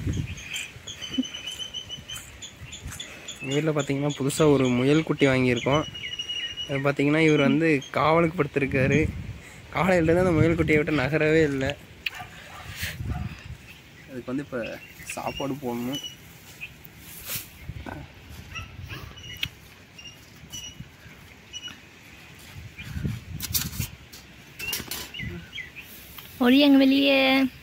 எங்கள் வீட்டில் பார்த்தீங்கன்னா புதுசாக ஒரு முயல் குட்டி வாங்கியிருக்கோம் அது பார்த்தீங்கன்னா இவர் வந்து காவலுக்கு படுத்திருக்காரு காலையிலேருந்து அந்த முயல் குட்டியை விட்டு நகரவே இல்லை அதுக்கு வந்து இப்போ சாப்பாடு போடணும் ஒளியங்க வெளியே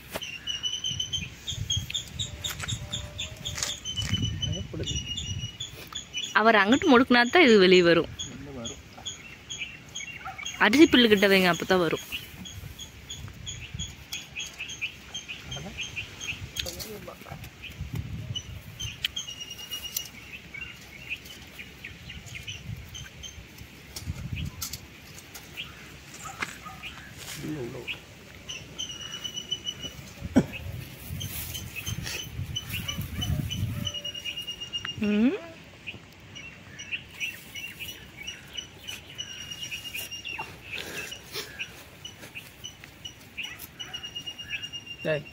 பயப்படுது அவர் அங்கிட்டு முடுக்குனா தான் இது வெளியே வரும் உள்ள வரும் அரிசி புல்லு கிட்ட வைங்க அப்போ தான் வரும் உள்ள உள்ள வரும். ம் டேய்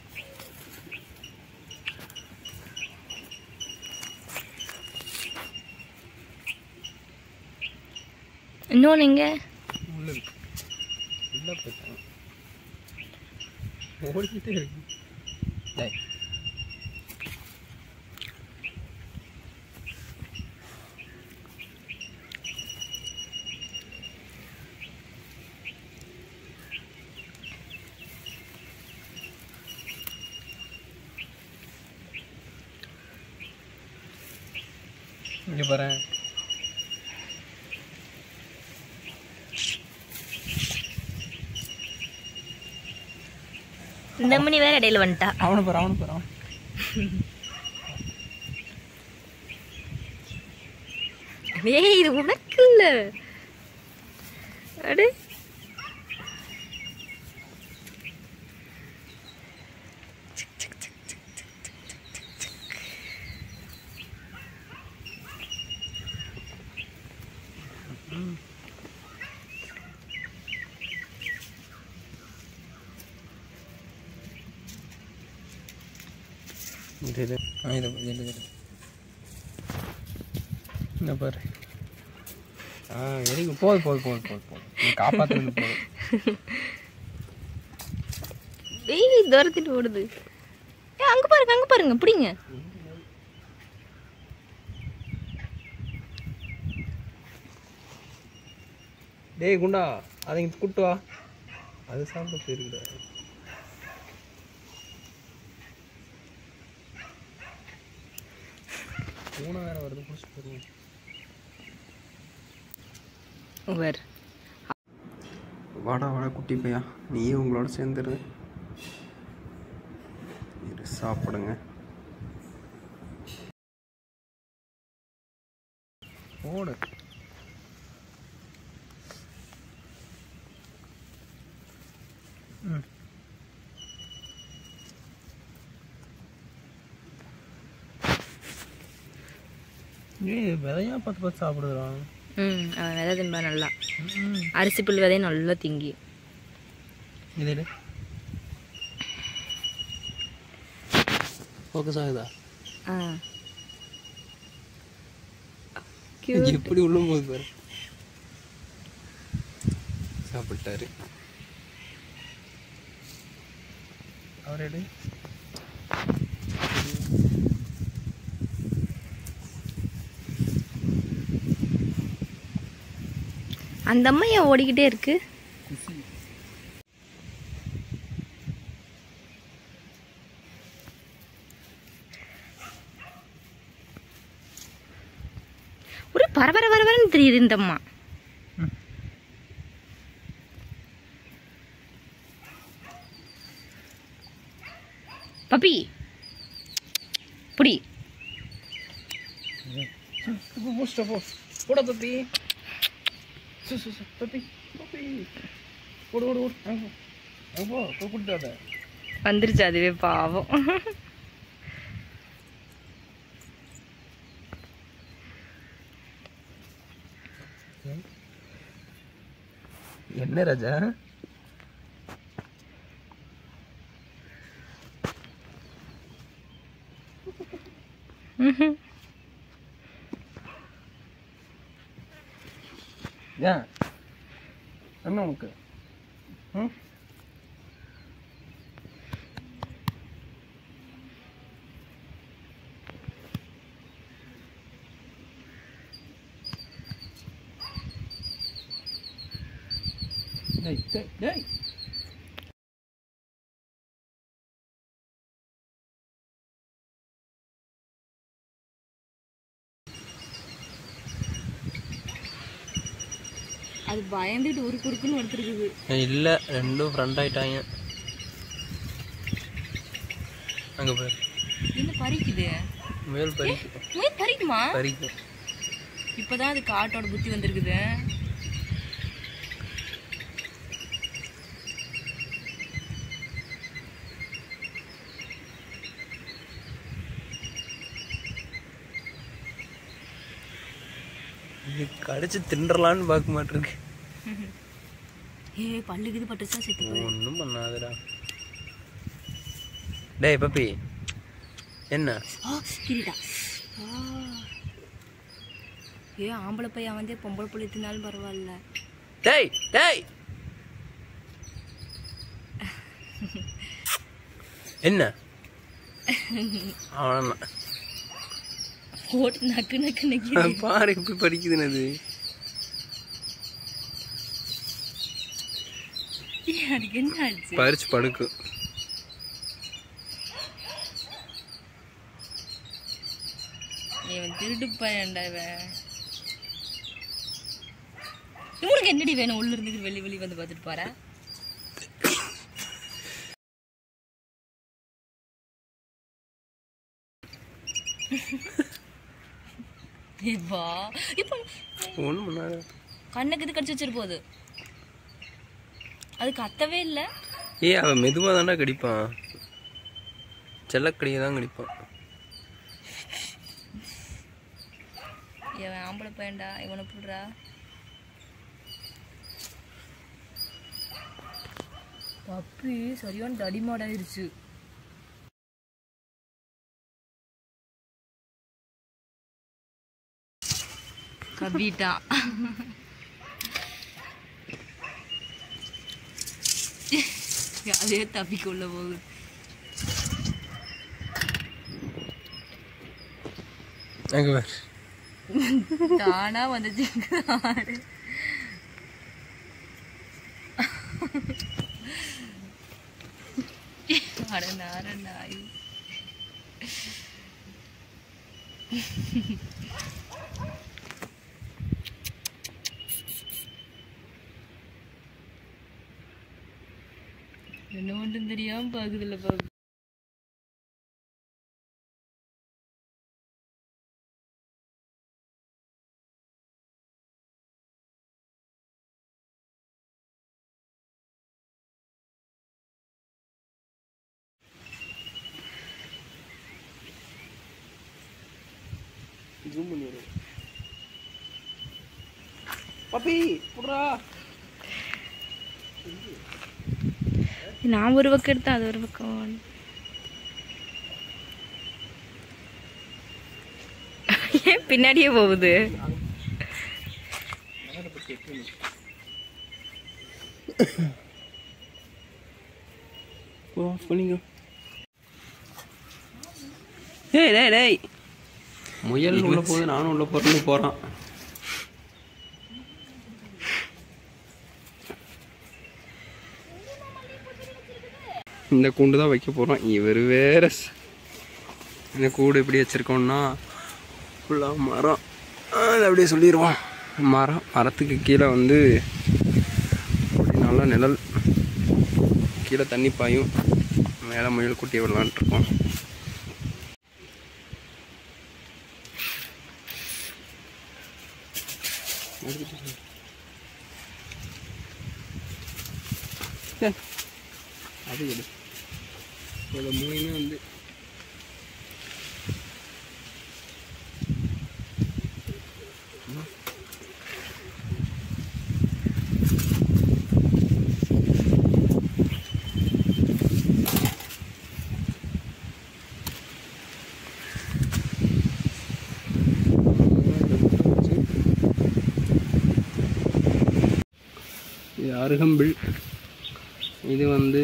இன்னொன்று எங்க உள்ள இருக்கு உள்ள போயிட்டாங்க ஓடிக்கிட்டே இருக்கு டேய் இங்க பாரு இந்த மணி வேற இடையில வந்துட்டா அவனை பாரு அவனை பாரு அவன் ஏய் இது உனக்கு இல்ல அடே இது இது ஆ இது இது இது என்ன பாரு ஆ வெரி குட் போது போது போது போது போது நீ காப்பாற்றுறது போதும் ஏய் துரத்திட்டு ஓடுது ஏ அங்க பாருங்க அங்க பாருங்க பிடிங்க டேய் குண்டா அதை இங்கே கூட்டு வா அது சாப்பிட போயிருக்குடா பூனை வேற வருது பிடிச்சி போயிருவோம் வேற வாடா வாடா குட்டி பையா நீயே உங்களோட சேர்ந்துரு இரு சாப்பிடுங்க ஓடு ம் ஏய் விதையா பார்த்து பார்த்து சாப்பிடுறான் ம் அவன் விதை தின்பா நல்லா அரிசி புல் விதையும் நல்லா திங்கி இது எடு ஃபோக்கஸ் ஆகுதா ஆ எப்படி உள்ள போகுது பாரு சாப்பிட்டாரு அவர் எடு அந்த அம்மா ஏன் ஓடிக்கிட்டே இருக்கு ஒரு பரபர பரபரன்னு தெரியுது இந்த அம்மா பப்பி புடி போட பப்பி சு, சு, சு, பப்பி பப்பி ஓடு ஓடு ஓடு அங்க போ. அங்க போ போய் கூட்டாத வந்துருச்சு அதுவே பாவம் என்ன ராஜா ம்ஹும். ஏன் என்ன உனக்கு ம் டேய் டேய் டேய் அது பயந்துட்டு ஒரு குறுக்குன்னு எடுத்துருக்குது இல்லை ரெண்டும் ஃப்ரெண்ட் ஆயிட்டாங்க அங்கே போய் என்ன பறிக்குது மேல் பறிக்கும் ஏய், பறிக்குமா பறிக்கும் இப்பதான் அது காட்டோட புத்தி வந்திருக்குது இது கடிச்சு தின்றலான்னு பார்க்க மாட்டிருக்கு ஏ பல்லுக்குது பட்டுச்சா செத்து போய் ஒன்றும் பண்ணாதுடா டேய் பப்பி என்ன ஆ கிரிடா ஆ. ஏ ஆம்பளை பையன் வந்து பொம்பளை புள்ளி தின்னாலும் பரவாயில்ல டேய் டேய் என்ன அவன போட்டு நக்கு நக்கு நக்கி பாரு எப்படி படிக்குதுன்னு அது அதுக்கு என்ன ஆச்சு பறிச்சு படுக்கும் இவன் திருட்டு பையன்டா இவன் இவனுக்கு என்னடி வேணும் உள்ள இருந்து வெளி வெளி வந்து பார்த்துட்டு போற வா இப்போ ஒன்றும் பண்ணாது கண்ணுக்கு இது கடிச்சு வச்சிரு போகுது அது கத்தவே இல்லை ஏய் அவன் மெதுவாக தான்டா கடிப்பான் செல்லக்கடியை தான் கடிப்பான் இவன் ஆம்பளை பையன்டா இவனை புடுறா பப்பி சரியான தடிமாடாயிருச்சு கவிட்டா அதே தப்பிக்குள்ள போகுது அங்கே பாரு தானா வந்துச்சு ஆடு அட நார நாய் என்ன ஒன்றும் தெரியாம பாக்குதுல்ல பாக்கு ஜூம் பண்ணிடு பப்பி புட்றா நான் ஒரு பக்கம் எடுத்தேன் அது ஒரு பக்கம் ஏன் பின்னாடியே போகுது போ ஆஃப் பண்ணிக்கோ ஏய் டேய் டேய் முயல் உள்ள போகுது நானும் உள்ள போறேன்னு போறான் இந்த கூண்டு தான் வைக்க போறோம் இவர் வேற ஸ்- இந்த கூடு எப்படி வச்சிருக்கோம்னா ஃபுல்லாக மரம் ஆ, அது அப்படியே சொல்லிடுவோம் மரம் மரத்துக்கு கீழே வந்து அப்படி நல்லா நிழல் கீழே தண்ணி பாயும் மேலே முயல் குட்டியை விடலான்ட்ருக்கோம் அது எடு இதோட மூணுமே வந்து அருகம்பில் இது வந்து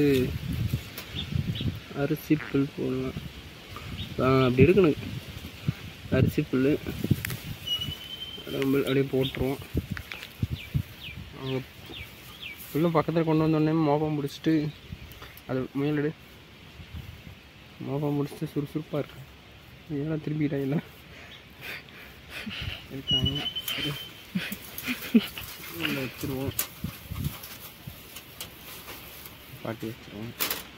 அரிசி புல் போடலாம் ஆ, அப்படி இருக்கணும் அரிசி புல் அருகம்பில் அப்படியே போட்டுருவோம் அங்கே புல்லும் பக்கத்தில் கொண்டு வந்தோடனே மோபம் பிடிச்சிட்டு அது முயலடு மோபம் பிடிச்சிட்டு சுறுசுறுப்பாக இருக்கு ஏன்னா திரும்பிட்டாங்க இருக்காங்க சரி உள்ள வச்சிருவோம் பாட்டி வச்சிருவோம்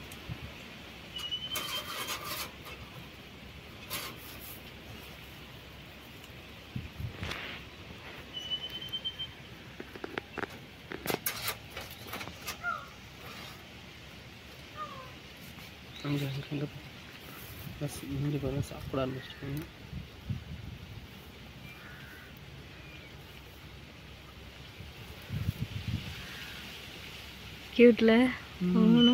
அங்கே அங்கே பஸ் இங்கே பாருங்க சாப்பிட ஆரம்பிச்சிட்டாங்க கியூட்ல